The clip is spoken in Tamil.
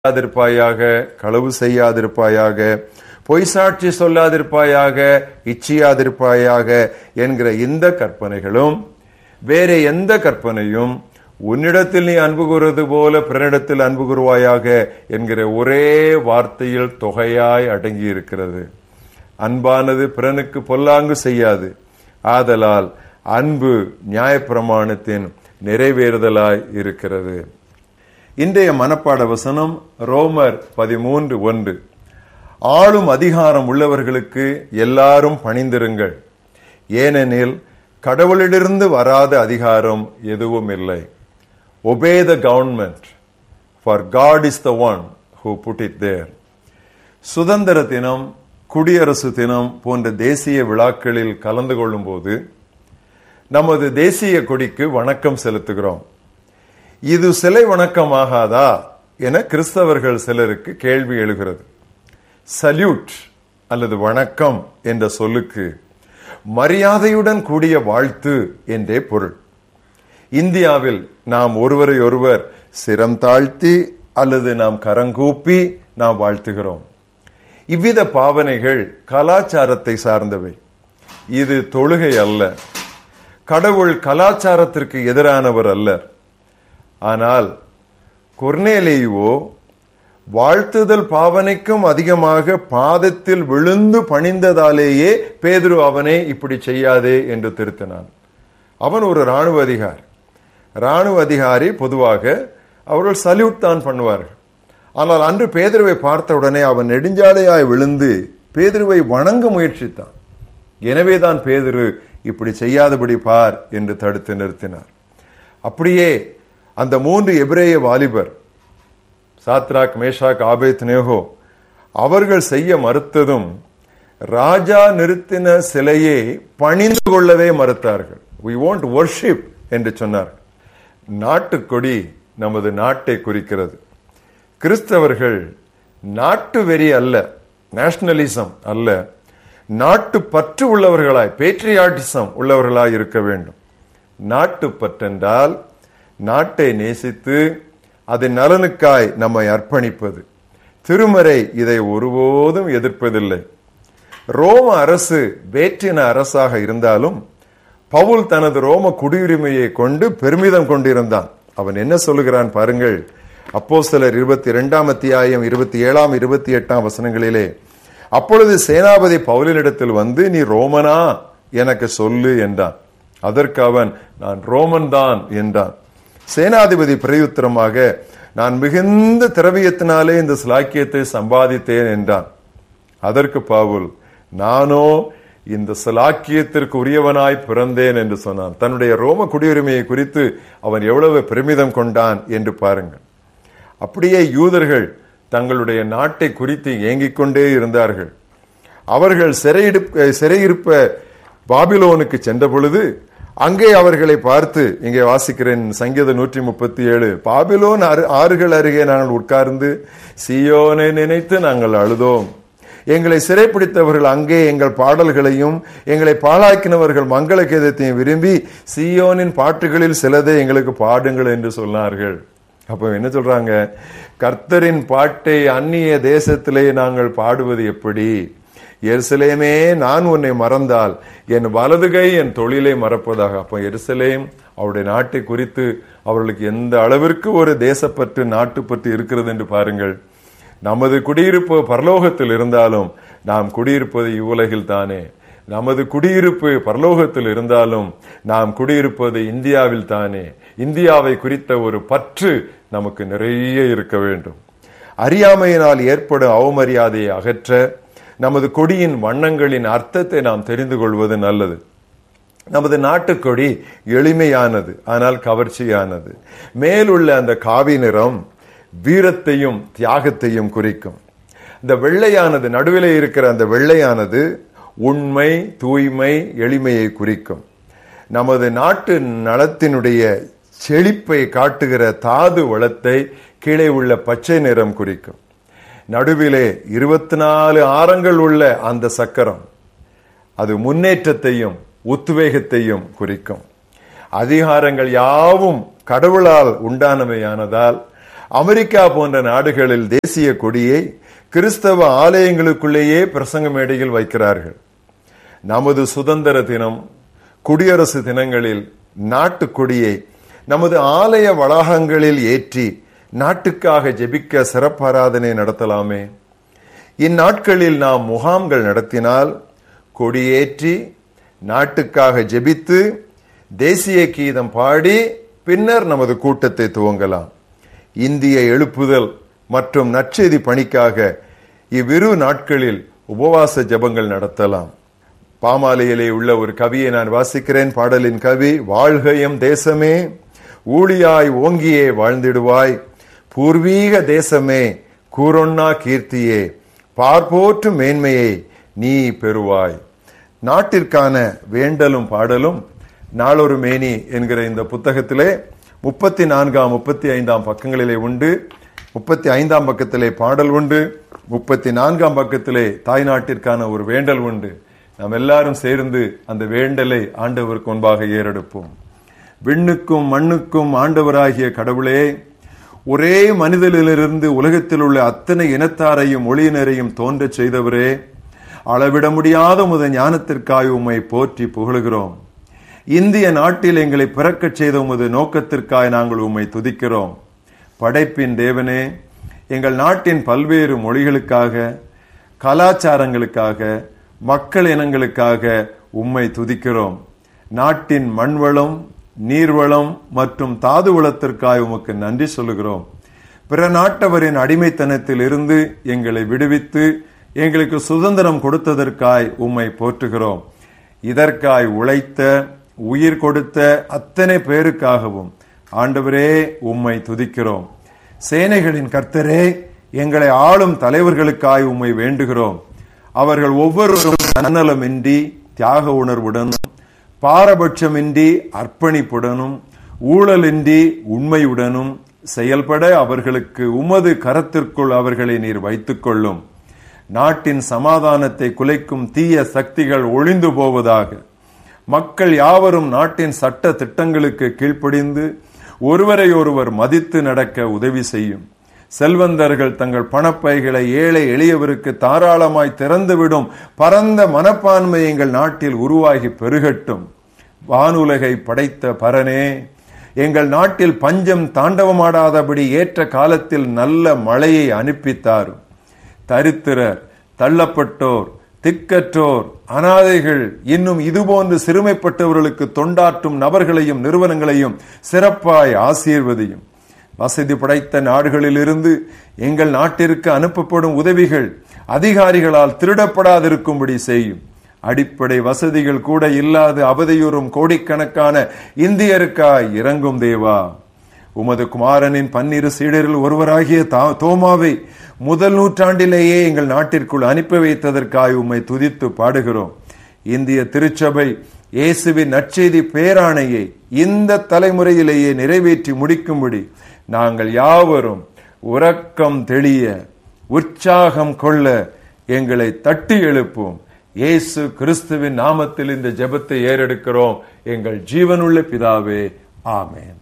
செய்யாதிருப்பாயாக களவு செய்யாதிருப்பாயாக பொய் சாட்சி சொல்லாதிருப்பாயாக இச்சியாதிருப்பாயாக என்கிற இந்த கற்பனைகளும் வேற எந்த கற்பனையும் உன்னிடத்தில் நீ அன்பு கூறுவது போல பிறனிடத்தில் அன்பு கூறுவாயாக என்கிற ஒரே வார்த்தையில் தொகையாய் அடங்கி இருக்கிறது அன்பானது பிறனுக்கு பொல்லாங்கு செய்யாது ஆதலால் அன்பு நியாயப்பிரமாணத்தின் நிறைவேறுதலாய் இருக்கிறது இன்றைய மனப்பாட வசனம் ரோமர் பதிமூன்று ஒன்று ஆளும் அதிகாரம் உள்ளவர்களுக்கு எல்லாரும் பணிந்திருங்கள் ஏனெனில் கடவுளிலிருந்து வராத அதிகாரம் எதுவும் இல்லை obey the government for God is the one who put it there சுதந்திர தினம் குடியரசு தினம் போன்ற தேசிய விழாக்களில் கலந்து கொள்ளும் போது நமது தேசிய கொடிக்கு வணக்கம் செலுத்துகிறோம் இது சிலை வணக்கமாகாதா என கிறிஸ்தவர்கள் சிலருக்கு கேள்வி எழுகிறது சல்யூட் அல்லது வணக்கம் என்ற சொல்லுக்கு மரியாதையுடன் கூடிய வாழ்த்து என்றே பொருள் இந்தியாவில் நாம் ஒருவரை ஒருவர் சிரம் தாழ்த்தி அல்லது நாம் கரங்கூப்பி நாம் வாழ்த்துகிறோம் இவ்வித பாவனைகள் கலாச்சாரத்தை சார்ந்தவை இது தொழுகை அல்ல கடவுள் கலாச்சாரத்திற்கு எதிரானவர் அல்லர் ஆனால் கொர்னேலேயுவோ வாழ்த்துதல் பாவனைக்கும் அதிகமாக பாதத்தில் விழுந்து பணிந்ததாலேயே பேதுரு அவனை இப்படி செய்யாதே என்று திருத்தினான் அவன் ஒரு ராணுவ அதிகாரி ராணுவ அதிகாரி பொதுவாக அவர்கள் சல்யூட் தான் பண்ணுவார்கள் ஆனால் அன்று பேதுருவை பார்த்த உடனே அவன் நெடுஞ்சாலையாய் விழுந்து பேதுருவை வணங்க முயற்சித்தான் எனவேதான் பேதுரு இப்படி செய்யாதபடி பார் என்று தடுத்து நிறுத்தினார் அப்படியே அந்த மூன்று எபிரேய வாலிபர் சாத்ராக் மேஷாக் ஆபேத் நேஹோ அவர்கள் செய்ய மறுத்ததும் ராஜா நிறுத்தின சிலையை பணிந்து கொள்ளவே மறுத்தார்கள் வி வாண்ட் வர்ஷிப் என்று சொன்னார்கள் நாட்டுக்கொடி நமது நாட்டை குறிக்கிறது கிறிஸ்தவர்கள் நாட்டு வெறி அல்ல நேஷனலிசம் அல்ல நாட்டு பற்று உள்ளவர்களாய் பேட்ரியாட்டிசம் உள்ளவர்களாய் இருக்க வேண்டும் நாட்டு பற்றென்றால் நாட்டை நேசித்து அதன் நலனுக்காய் நம்மை அர்ப்பணிப்பது திருமறை இதை ஒருபோதும் எதிர்ப்பதில்லை ரோம அரசு வேற்றின அரசாக இருந்தாலும் பவுல் தனது ரோம குடியுரிமையை கொண்டு பெருமிதம் கொண்டிருந்தான் அவன் என்ன சொல்லுகிறான் பாருங்கள் அப்போ சிலர் இருபத்தி இரண்டாம் அத்தியாயம் இருபத்தி ஏழாம் இருபத்தி எட்டாம் வசனங்களிலே அப்பொழுது சேனாபதி பவுலினிடத்தில் வந்து நீ ரோமனா எனக்கு சொல்லு என்றான் அதற்கு அவன் நான் ரோமன் தான் என்றான் சேனாதிபதி பிரயுத்தரமாக நான் மிகுந்த திரவியத்தினாலே இந்த சிலாக்கியத்தை சம்பாதித்தேன் என்றான் அதற்கு பாவுல் நானோ இந்த சிலாக்கியத்திற்கு உரியவனாய் பிறந்தேன் என்று சொன்னான் தன்னுடைய ரோம குடியுரிமையை குறித்து அவன் எவ்வளவு பெருமிதம் கொண்டான் என்று பாருங்கள் அப்படியே யூதர்கள் தங்களுடைய நாட்டை குறித்து ஏங்கிக் கொண்டே இருந்தார்கள் அவர்கள் சிறையிடுப்ப சிறையிருப்ப பாபிலோனுக்கு சென்ற பொழுது அங்கே அவர்களை பார்த்து இங்கே வாசிக்கிறேன் சங்கீத நூற்றி முப்பத்தி ஏழு பாபிலோன் ஆறுகள் அருகே நாங்கள் உட்கார்ந்து சியோனை நினைத்து நாங்கள் அழுதோம் எங்களை சிறைப்பிடித்தவர்கள் அங்கே எங்கள் பாடல்களையும் எங்களை பாழாக்கினவர்கள் மங்கள கீதத்தையும் விரும்பி சியோனின் பாட்டுகளில் சிலதை எங்களுக்கு பாடுங்கள் என்று சொன்னார்கள் அப்ப என்ன சொல்றாங்க கர்த்தரின் பாட்டை அந்நிய தேசத்திலே நாங்கள் பாடுவது எப்படி எருசலேமே நான் உன்னை மறந்தால் என் வலதுகை என் தொழிலை மறப்பதாக அப்போ எருசலேம் அவருடைய நாட்டை குறித்து அவர்களுக்கு எந்த அளவிற்கு ஒரு தேசப்பற்று நாட்டுப்பற்று இருக்கிறது என்று பாருங்கள் நமது குடியிருப்பு பரலோகத்தில் இருந்தாலும் நாம் குடியிருப்பது இவ்வுலகில் தானே நமது குடியிருப்பு பரலோகத்தில் இருந்தாலும் நாம் குடியிருப்பது இந்தியாவில் தானே இந்தியாவை குறித்த ஒரு பற்று நமக்கு நிறைய இருக்க வேண்டும் அறியாமையினால் ஏற்படும் அவமரியாதையை அகற்ற நமது கொடியின் வண்ணங்களின் அர்த்தத்தை நாம் தெரிந்து கொள்வது நல்லது நமது நாட்டுக்கொடி எளிமையானது ஆனால் கவர்ச்சியானது மேலுள்ள அந்த காவி நிறம் வீரத்தையும் தியாகத்தையும் குறிக்கும் இந்த வெள்ளையானது நடுவிலே இருக்கிற அந்த வெள்ளையானது உண்மை தூய்மை எளிமையை குறிக்கும் நமது நாட்டு நலத்தினுடைய செழிப்பை காட்டுகிற தாது வளத்தை கீழே உள்ள பச்சை நிறம் குறிக்கும் நடுவிலே இருபத்தி நாலு ஆரங்கள் உள்ள அந்த சக்கரம் அது முன்னேற்றத்தையும் உத்வேகத்தையும் குறிக்கும் அதிகாரங்கள் யாவும் கடவுளால் உண்டானவையானதால் அமெரிக்கா போன்ற நாடுகளில் தேசிய கொடியை கிறிஸ்தவ ஆலயங்களுக்குள்ளேயே பிரசங்க மேடையில் வைக்கிறார்கள் நமது சுதந்திர தினம் குடியரசு தினங்களில் நாட்டு கொடியை நமது ஆலய வளாகங்களில் ஏற்றி நாட்டுக்காக ஜெபிக்க சிறப்பாராதனை நடத்தலாமே இந்நாட்களில் நாம் முகாம்கள் நடத்தினால் கொடியேற்றி நாட்டுக்காக ஜெபித்து தேசிய கீதம் பாடி பின்னர் நமது கூட்டத்தை துவங்கலாம் இந்திய எழுப்புதல் மற்றும் நற்செய்தி பணிக்காக இவ்விரு நாட்களில் உபவாச ஜெபங்கள் நடத்தலாம் பாமாலையிலே உள்ள ஒரு கவியை நான் வாசிக்கிறேன் பாடலின் கவி வாழ்கையும் தேசமே ஊழியாய் ஓங்கியே வாழ்ந்திடுவாய் பூர்வீக தேசமே கூரொன்னா கீர்த்தியே பார்ப்போற்று மேன்மையை நீ பெறுவாய் நாட்டிற்கான வேண்டலும் பாடலும் நாளொரு மேனி என்கிற இந்த புத்தகத்திலே முப்பத்தி நான்காம் முப்பத்தி ஐந்தாம் பக்கங்களிலே உண்டு முப்பத்தி ஐந்தாம் பக்கத்திலே பாடல் உண்டு முப்பத்தி நான்காம் பக்கத்திலே தாய் நாட்டிற்கான ஒரு வேண்டல் உண்டு நாம் எல்லாரும் சேர்ந்து அந்த வேண்டலை ஆண்டவருக்கு முன்பாக ஏறெடுப்போம் விண்ணுக்கும் மண்ணுக்கும் ஆண்டவராகிய கடவுளே ஒரே மனிதனிலிருந்து உலகத்தில் உள்ள அத்தனை இனத்தாரையும் மொழியினரையும் தோன்றச் செய்தவரே அளவிட முடியாத முத ஞானத்திற்காய் உம்மை போற்றி புகழுகிறோம் இந்திய நாட்டில் எங்களை பிறக்கச் செய்த உமது நோக்கத்திற்காய் நாங்கள் உம்மை துதிக்கிறோம் படைப்பின் தேவனே எங்கள் நாட்டின் பல்வேறு மொழிகளுக்காக கலாச்சாரங்களுக்காக மக்கள் இனங்களுக்காக உம்மை துதிக்கிறோம் நாட்டின் மண்வளம் நீர்வளம் மற்றும் தாது வளத்திற்காய் உமக்கு நன்றி சொல்லுகிறோம் பிற நாட்டவரின் அடிமைத்தனத்தில் இருந்து எங்களை விடுவித்து எங்களுக்கு சுதந்திரம் கொடுத்ததற்காய் உம்மை போற்றுகிறோம் இதற்காய் உழைத்த உயிர் கொடுத்த அத்தனை பேருக்காகவும் ஆண்டவரே உம்மை துதிக்கிறோம் சேனைகளின் கர்த்தரே எங்களை ஆளும் தலைவர்களுக்காய் உம்மை வேண்டுகிறோம் அவர்கள் ஒவ்வொருவரும் தன்னலமின்றி தியாக உணர்வுடனும் பாரபட்சமின்றி அர்ப்பணிப்புடனும் ஊழலின்றி உண்மையுடனும் செயல்பட அவர்களுக்கு உமது கரத்திற்குள் அவர்களை நீர் வைத்துக் கொள்ளும் நாட்டின் சமாதானத்தை குலைக்கும் தீய சக்திகள் ஒளிந்து போவதாக மக்கள் யாவரும் நாட்டின் சட்ட திட்டங்களுக்கு கீழ்ப்படிந்து ஒருவரை ஒருவர் மதித்து நடக்க உதவி செய்யும் செல்வந்தர்கள் தங்கள் பணப்பைகளை ஏழை எளியவருக்கு தாராளமாய் திறந்துவிடும் பரந்த மனப்பான்மை எங்கள் நாட்டில் உருவாகி பெருகட்டும் வானுலகை படைத்த பரனே எங்கள் நாட்டில் பஞ்சம் தாண்டவமாடாதபடி ஏற்ற காலத்தில் நல்ல மழையை அனுப்பித்தாரும் தரித்திரர் தள்ளப்பட்டோர் திக்கற்றோர் அனாதைகள் இன்னும் இதுபோன்று சிறுமைப்பட்டவர்களுக்கு தொண்டாற்றும் நபர்களையும் நிறுவனங்களையும் சிறப்பாய் ஆசீர்வதியும் வசதி படைத்த நாடுகளிலிருந்து எங்கள் நாட்டிற்கு அனுப்பப்படும் உதவிகள் அதிகாரிகளால் திருடப்படாதிருக்கும்படி செய்யும் அடிப்படை வசதிகள் கூட இல்லாத அவதியுறும் கோடிக்கணக்கான இந்தியருக்காய் இறங்கும் தேவா உமது குமாரனின் பன்னிரு சீடரில் ஒருவராகிய தோமாவை முதல் நூற்றாண்டிலேயே எங்கள் நாட்டிற்குள் அனுப்பி வைத்ததற்காக உம்மை துதித்து பாடுகிறோம் இந்திய திருச்சபை இயேசுவின் நற்செய்தி பேராணையை இந்த தலைமுறையிலேயே நிறைவேற்றி முடிக்கும்படி நாங்கள் யாவரும் உறக்கம் தெளிய உற்சாகம் கொள்ள எங்களை தட்டி எழுப்போம் இயேசு கிறிஸ்துவின் நாமத்தில் இந்த ஜெபத்தை ஏறெடுக்கிறோம் எங்கள் ஜீவனுள்ள பிதாவே ஆமேன்